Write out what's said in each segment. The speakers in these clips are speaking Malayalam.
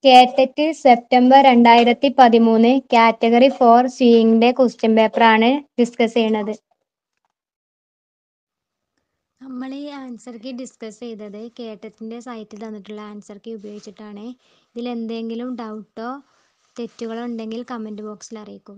കേട്ടറ്റ് സെപ്റ്റംബർ രണ്ടായിരത്തി പതിമൂന്ന് കാറ്റഗറി ഫോർ സീയിങ്ങിന്റെ ക്വസ്റ്റ്യൻ പേപ്പറാണ് ഡിസ്കസ് ചെയ്യണത് നമ്മൾ ഈ ആൻസർ കീ ഡിസ്കസ് ചെയ്തത് കേട്ടറ്റിൻ്റെ സൈറ്റിൽ തന്നിട്ടുള്ള ആൻസർ കീ ഉപയോഗിച്ചിട്ടാണ് ഇതിൽ എന്തെങ്കിലും ഡൗട്ടോ തെറ്റുകളോ ഉണ്ടെങ്കിൽ കമൻറ്റ് ബോക്സിൽ അറിയിക്കുക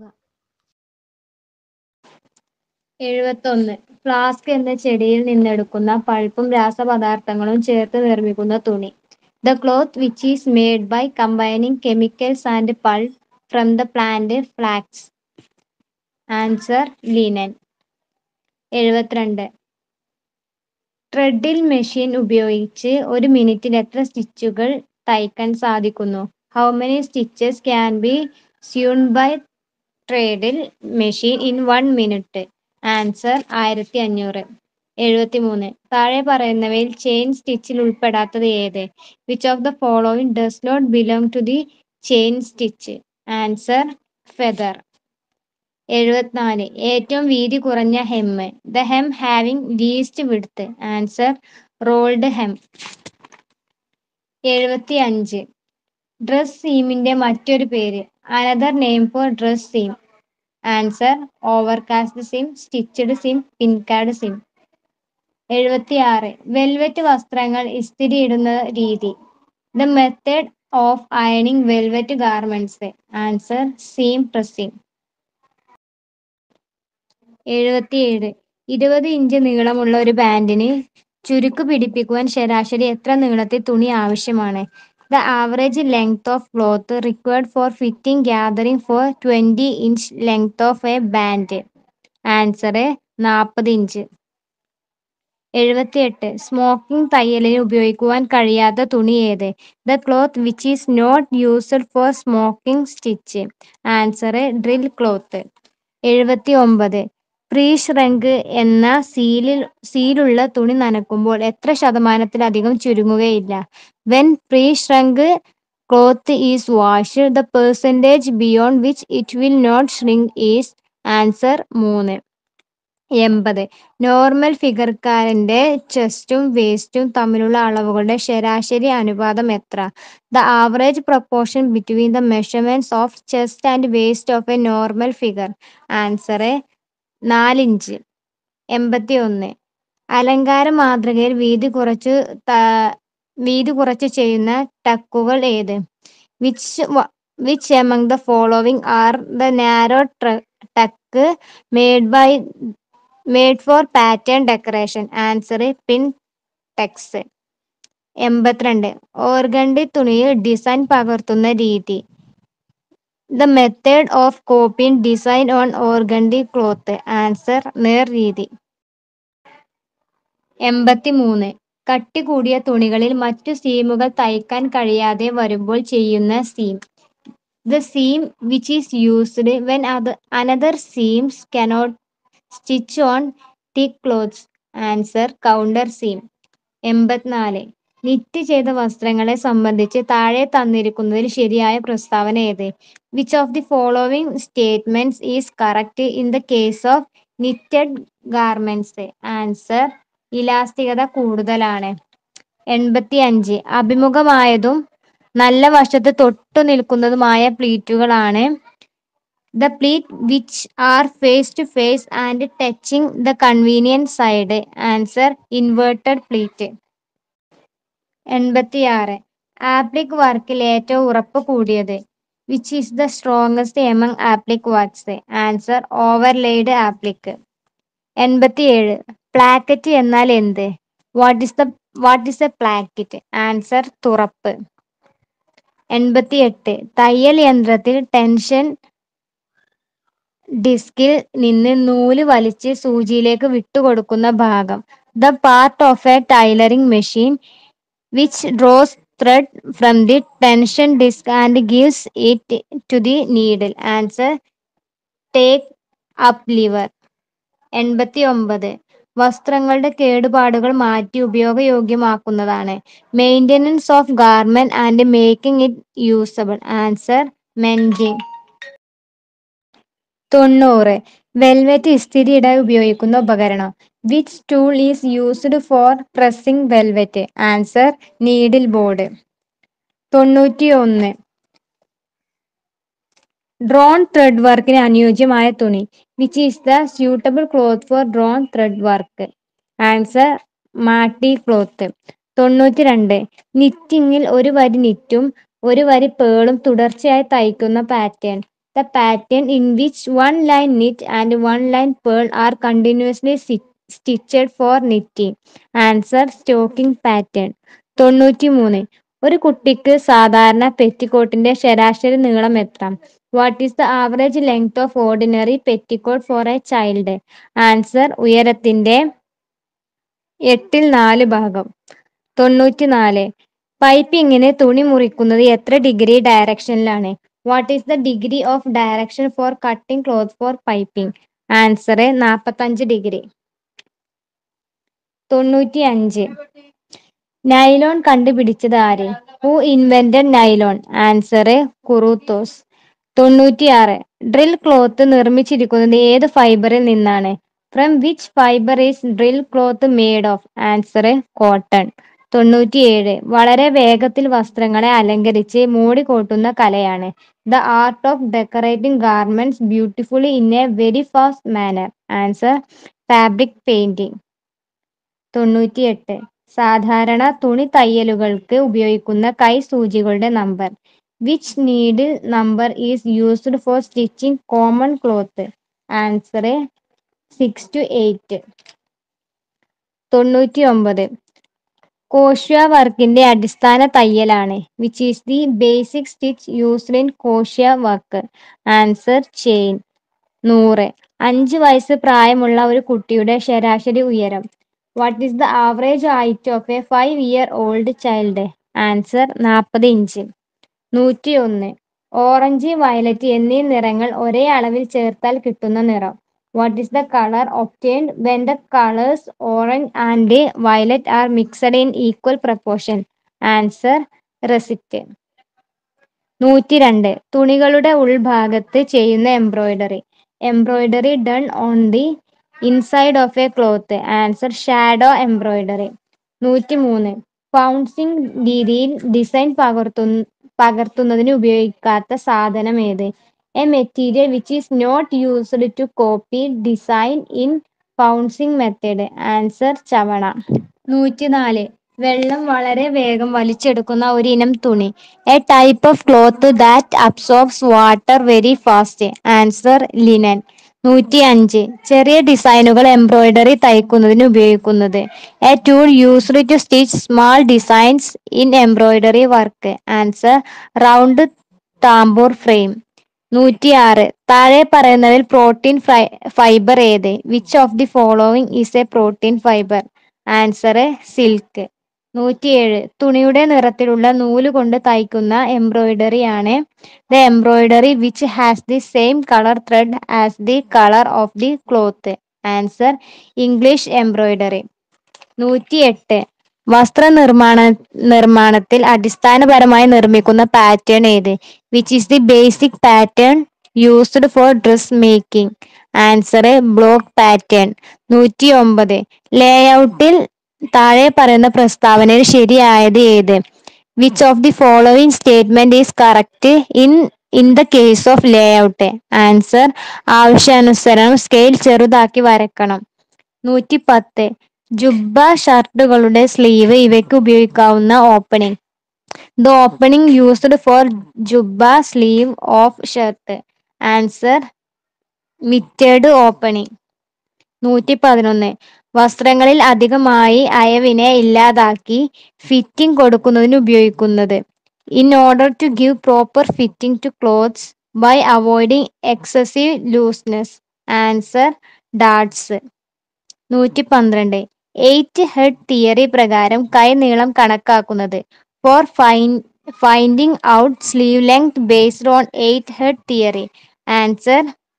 എഴുപത്തൊന്ന് ഫ്ലാസ്ക് എന്ന ചെടിയിൽ നിന്നെടുക്കുന്ന പൾപ്പും രാസപദാർത്ഥങ്ങളും ചേർത്ത് നിർമ്മിക്കുന്ന തുണി the cloth which is made by combining chemicals and pulp from the plant flax answer linen എഴുപത്തിരണ്ട് ട്രെഡിൽ മെഷീൻ ഉപയോഗിച്ച് ഒരു മിനിറ്റിൽ എത്ര സ്റ്റിച്ചുകൾ തയ്ക്കാൻ സാധിക്കുന്നു how many stitches can be sewn by treadle machine in one minute answer ആയിരത്തി അഞ്ഞൂറ് എഴുപത്തി മൂന്ന് താഴെ പറയുന്നവയിൽ ചെയിൻ സ്റ്റിച്ചിൽ ഉൾപ്പെടാത്തത് ഏത് which of the following does not belong to the chain stitch answer feather എഴുപത്തിനാല് ഏറ്റവും വീതി കുറഞ്ഞ hem the hem having least width answer rolled hem എഴുപത്തി അഞ്ച് ഡ്രസ് സീമിന്റെ മറ്റൊരു പേര് another name for dress seam answer overcast seam stitched seam pinked seam എഴുപത്തി ആറ് വെൽവെറ്റ് വസ്ത്രങ്ങൾ ഇസ്തിരിയിടുന്ന രീതി ദ മെത്തേഡ് ഓഫ് അയണിങ് velvet garments answer seam pressing എഴുപത്തിയേഴ് ഇരുപത് ഇഞ്ച് നീളമുള്ള ഒരു പാന്റിന് ചുരുക്ക് പിടിപ്പിക്കുവാൻ ശരാശരി എത്ര നീളത്തിൽ തുണി ആവശ്യമാണ് the average length of cloth required for fitting gathering for twenty inch length of a band answer നാൽപ്പത് ഇഞ്ച് എഴുപത്തിയെട്ട് സ്മോക്കിംഗ് തയ്യലിന് ഉപയോഗിക്കുവാൻ കഴിയാത്ത തുണി ഏത് the cloth which is not used for smocking stitch answer drill cloth എഴുപത്തി ഒമ്പത് പ്രീ ഷ്രങ്ക് എന്ന സീലിൽ സീലുള്ള തുണി നനക്കുമ്പോൾ എത്ര ശതമാനത്തിലധികം ചുരുങ്ങുകയില്ല when pre shrunk cloth is wash the percentage beyond which it will not shrink is answer മൂന്ന് എൺപത് നോർമൽ ഫിഗർക്കാരൻ്റെ ചെസ്റ്റും വേസ്റ്റും തമ്മിലുള്ള അളവുകളുടെ ശരാശരി അനുപാതം എത്ര the average proportion between the measurements of chest and waist of a normal figure answer നാലിഞ്ച് എൺപത്തി ഒന്ന് അലങ്കാര മാതൃകയിൽ വീതി കുറച്ച് ത- വീതി കുറച്ച് ചെയ്യുന്ന ടക്കുകൾ ഏത് which which among the following are the narrow tuck made by made for pattern decoration answer pin tucks എൺപത്തിരണ്ട് ഓർഗണ്ടി തുണിയിൽ ഡിസൈൻ പകർത്തുന്ന രീതി the method of copying design on organdy cloth answer നേർ രീതി എൺപത്തി മൂന്ന് കട്ടി കൂടിയ തുണികളിൽ മറ്റു സീമുകൾ തയ്ക്കാൻ കഴിയാതെ വരുമ്പോൾ ചെയ്യുന്ന seam the seam which is used when അത് another seams cannot stitch on thick cloths answer counter seam എൺപത്തിനാല് നിറ്റ് ചെയ്ത വസ്ത്രങ്ങളെ സംബന്ധിച്ച് താഴെ തന്നിരിക്കുന്നതിൽ ശരിയായ പ്രസ്താവന ഏത് which of the following statements is correct in the case of knitted garments answer ഇലാസ്തികത കൂടുതലാണ് എൺപത്തി അഞ്ച് അഭിമുഖമായതും നല്ല വശത്ത് തൊട്ടു നിൽക്കുന്നതുമായ പ്ലീറ്റുകളാണ് the pleat which are face to face and touching the convenient side answer inverted pleat എൺപത്തിയാറ് ആപ്ലിക് വർക്കിൽ ഏറ്റവും ഉറപ്പ് കൂടിയത് which is the strongest among applique works answer overlaid applique എൺപത്തിയേഴ് പ്ലാക്കറ്റ് എന്നാൽ എന്ത് what is the what is a placket answer തുറപ്പ് എൺപത്തിയെട്ട് തയ്യൽ യന്ത്രത്തിൽ ടെൻഷൻ ഡിസ്കിൽ നിന്ന് നൂല് വലിച്ച് സൂചിയിലേക്ക് വിട്ടുകൊടുക്കുന്ന ഭാഗം the part of a tailoring machine which draws thread from the tension disc and gives it to the needle answer take up lever എൺപത്തി ഒമ്പത് വസ്ത്രങ്ങളുടെ കേടുപാടുകൾ മാറ്റി ഉപയോഗയോഗ്യമാക്കുന്നതാണ് maintenance of garment and making it usable answer mending തൊണ്ണൂറ് വെൽവെറ്റ് ഇസ്തിരിയിടാൻ ഉപയോഗിക്കുന്ന ഉപകരണം which tool is used for pressing velvet answer needle board തൊണ്ണൂറ്റി ഒന്ന് ഡ്രോൺ ത്രെഡ് വർക്കിന് അനുയോജ്യമായ തുണി which is the suitable cloth four drone thread work answer matty cloth തൊണ്ണൂറ്റി രണ്ട് നിറ്റിങ്ങിൽ ഒരു വരി നിറ്റും ഒരു വരി പേളും തുടർച്ചയായി തയ്ക്കുന്ന pattern the pattern in which one line knit and one line purl are continuously stitched for knitting answer stocking pattern തൊണ്ണൂറ്റി മൂന്ന് ഒരു കുട്ടിക്ക് സാധാരണ പെറ്റിക്കോട്ടിന്റെ ശരാശരി നീളം എത്ര what is the average length of ordinary petticoat for a child answer ഉയരത്തിന്റെ എട്ടിൽ നാല് ഭാഗം തൊണ്ണൂറ്റി നാല് പൈപ്പിങ്ങിന് തുണി മുറിക്കുന്നത് എത്ര ഡിഗ്രി ഡയറക്ഷനിലാണ് what is the degree of direction for cutting cloth for piping answer നാൽപ്പത്തഞ്ച് ഡിഗ്രി തൊണ്ണൂറ്റി അഞ്ച് നൈലോൺ കണ്ടുപിടിച്ചത് ആര് who invented nylon answer Carothers തൊണ്ണൂറ്റിയാറ് ഡ്രിൽ ക്ലോത്ത് നിർമ്മിച്ചിരിക്കുന്നത് ഏത് ഫൈബറിൽ നിന്നാണ് from which fiber is drill cloth made of answer cotton തൊണ്ണൂറ്റിയേഴ് വളരെ വേഗത്തിൽ വസ്ത്രങ്ങളെ അലങ്കരിച്ച് മൂടിക്കൂട്ടുന്ന കലയാണ് the art of decorating garments beautifully in a very fast manner answer fabric painting തൊണ്ണൂറ്റിയെട്ട് സാധാരണ തുണി തയ്യലുകൾക്ക് ഉപയോഗിക്കുന്ന കൈസൂചികളുടെ number which needle number is used for stitching common cloth answer six to eight തൊണ്ണൂറ്റി ഒമ്പത് കോഷ്യ വർക്കിന്റെ അടിസ്ഥാന തയ്യലാണ് which is the basic stitch used in crochet work answer chain നൂറ് അഞ്ച് വയസ്സ് പ്രായമുള്ള ഒരു കുട്ടിയുടെ ശരാശരി ഉയരം what is the average height of a five year old child answer നാൽപ്പത് ഇഞ്ച് നൂറ്റി ഒന്ന് ഓറഞ്ച് വയലറ്റ് എന്നീ നിറങ്ങൾ ഒരേ അളവിൽ ചേർത്താൽ കിട്ടുന്ന നിറം what is the colour obtained when the colours orange and violet are mixed in equal proportion answer russet നൂറ്റി രണ്ട് തുണികളുടെ ഉൾഭാഗത്ത് ചെയ്യുന്ന embroidery embroidery done on the inside of a cloth answer shadow embroidery നൂറ്റി മൂന്ന് ഫൗൺസിങ് രീതിയിൽ ഡിസൈൻ പകർത്തു പകർത്തുന്നതിന് ഉപയോഗിക്കാത്ത സാധനം ഏത് a material which is not used to copy design in pouncing method answer ചവണ നൂറ്റിനാല് വെള്ളം വളരെ വേഗം വലിച്ചെടുക്കുന്ന ഒരു ഇനം തുണി a type of cloth that absorbs water very fast answer linen നൂറ്റി അഞ്ച് ചെറിയ ഡിസൈനുകൾ എംബ്രോയിഡറി തയ്ക്കുന്നതിന് ഉപയോഗിക്കുന്നത് a tool used to stitch small designs in embroidery work answer round tambour frame നൂറ്റിയാറ് താഴെ പറയുന്നതിൽ പ്രോട്ടീൻ ഫൈബർ ഏത് which of the following is A protein fiber answer silk നൂറ്റിയേഴ് തുണിയുടെ നിറത്തിലുള്ള നൂല് കൊണ്ട് തയ്ക്കുന്ന എംബ്രോയിഡറി ആണ് the embroidery which has the same colour thread as the colour of the cloth answer English embroidery നൂറ്റിയെട്ട് വസ്ത്രനിർമ്മാണ നിർമ്മാണത്തിൽ അടിസ്ഥാനപരമായി നിർമ്മിക്കുന്ന പാറ്റേൺ ഏത് which is the basic pattern used for dress making answer block pattern നൂറ്റി ഒമ്പത് ലേഔട്ടിൽ താഴെ പറയുന്ന പ്രസ്താവനയിൽ ശരിയായത് ഏത് which of the following statement is correct in in the case of layout answer ആവശ്യാനുസരണം സ്കെയിൽ ചെറുതാക്കി വരക്കണം നൂറ്റി പത്ത് ജുബ്ബ ഷർട്ടുകളുടെ സ്ലീവ് ഇവയ്ക്ക് ഉപയോഗിക്കാവുന്ന opening the opening used for ജുബ്ബ sleeve of shirt answer mitred opening നൂറ്റി പതിനൊന്ന് വസ്ത്രങ്ങളിൽ അധികമായി അയവിനെ ഇല്ലാതാക്കി ഫിറ്റിംഗ് കൊടുക്കുന്നതിന് ഉപയോഗിക്കുന്നത് in order to give proper fitting to clothes by avoiding excessive looseness answer darts നൂറ്റി പന്ത്രണ്ട് എയ്റ്റ് ഹെഡ് തിയറി പ്രകാരം കൈ നീളം കണക്കാക്കുന്നത് for fine finding out sleeve length based on eight head theory answer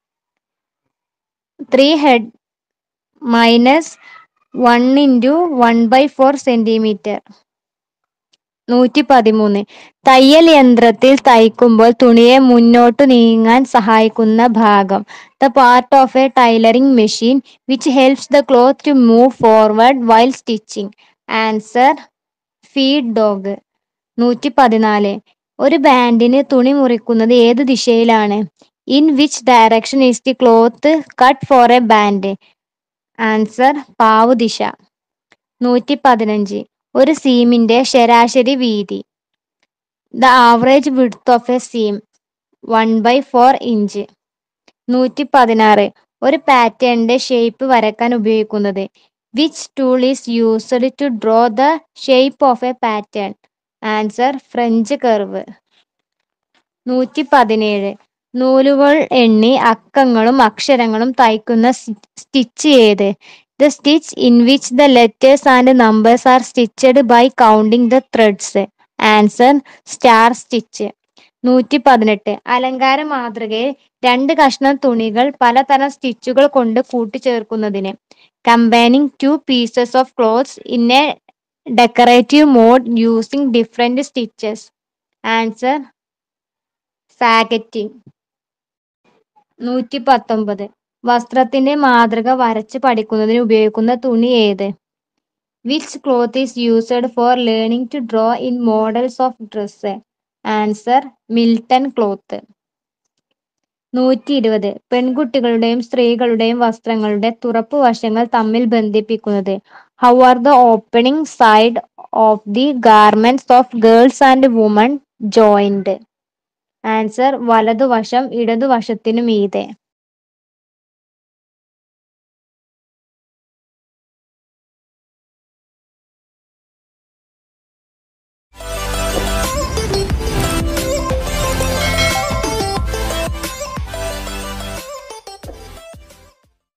three head minus one into one by four centimetre നൂറ്റി പതിമൂന്ന് തയ്യൽ യന്ത്രത്തിൽ തയ്ക്കുമ്പോൾ തുണിയെ മുന്നോട്ട് നീങ്ങാൻ സഹായിക്കുന്ന ഭാഗം the part of a tailoring machine which helps the cloth to move forward while stitching answer feed dog നൂറ്റി പതിനാല് ഒരു ബാൻഡിന് തുണി മുറിക്കുന്നത് ഏത് ദിശയിലാണ് in which direction is the cloth cut for a band answer പാവു ദിശ നൂറ്റി പതിനഞ്ച് ഒരു സീമിന്റെ ശരാശരി വീതി the average width of a seam one by four inch നൂറ്റി പതിനാറ് ഒരു പാറ്റേണിന്റെ ഷേപ്പ് വരക്കാൻ ഉപയോഗിക്കുന്നത് which tool is used to draw the shape of a pattern answer French curve നൂറ്റി പതിനേഴ് നൂലുകൾ എണ്ണി അക്കങ്ങളും അക്ഷരങ്ങളും തയ്ക്കുന്ന സ്റ്റിച്ച് ഏത് the stitch in which the letters and numbers are stitched by counting the threads answer star stitch നൂറ്റി പതിനെട്ട് അലങ്കാര മാതൃകയിൽ രണ്ട് കഷ്ണം തുണികൾ പലതരം സ്റ്റിച്ചുകൾ കൊണ്ട് കൂട്ടിച്ചേർക്കുന്നതിന് combining two pieces of clothes in a decorative mode using different stitches answer faggoting നൂറ്റി പത്തൊമ്പത് വസ്ത്രത്തിന്റെ മാതൃക വരച്ച് പഠിക്കുന്നതിന് ഉപയോഗിക്കുന്ന തുണി ഏത് which cloth is used for learning to draw in models of dress answer Milton cloth നൂറ്റി ഇരുപത് പെൺകുട്ടികളുടെയും സ്ത്രീകളുടെയും വസ്ത്രങ്ങളുടെ തുറപ്പ് വശങ്ങൾ തമ്മിൽ ബന്ധിപ്പിക്കുന്നത് how are the opening side of the garments of girls and women joint answer വലതുവശം ഇടതുവശത്തിനു മീതെ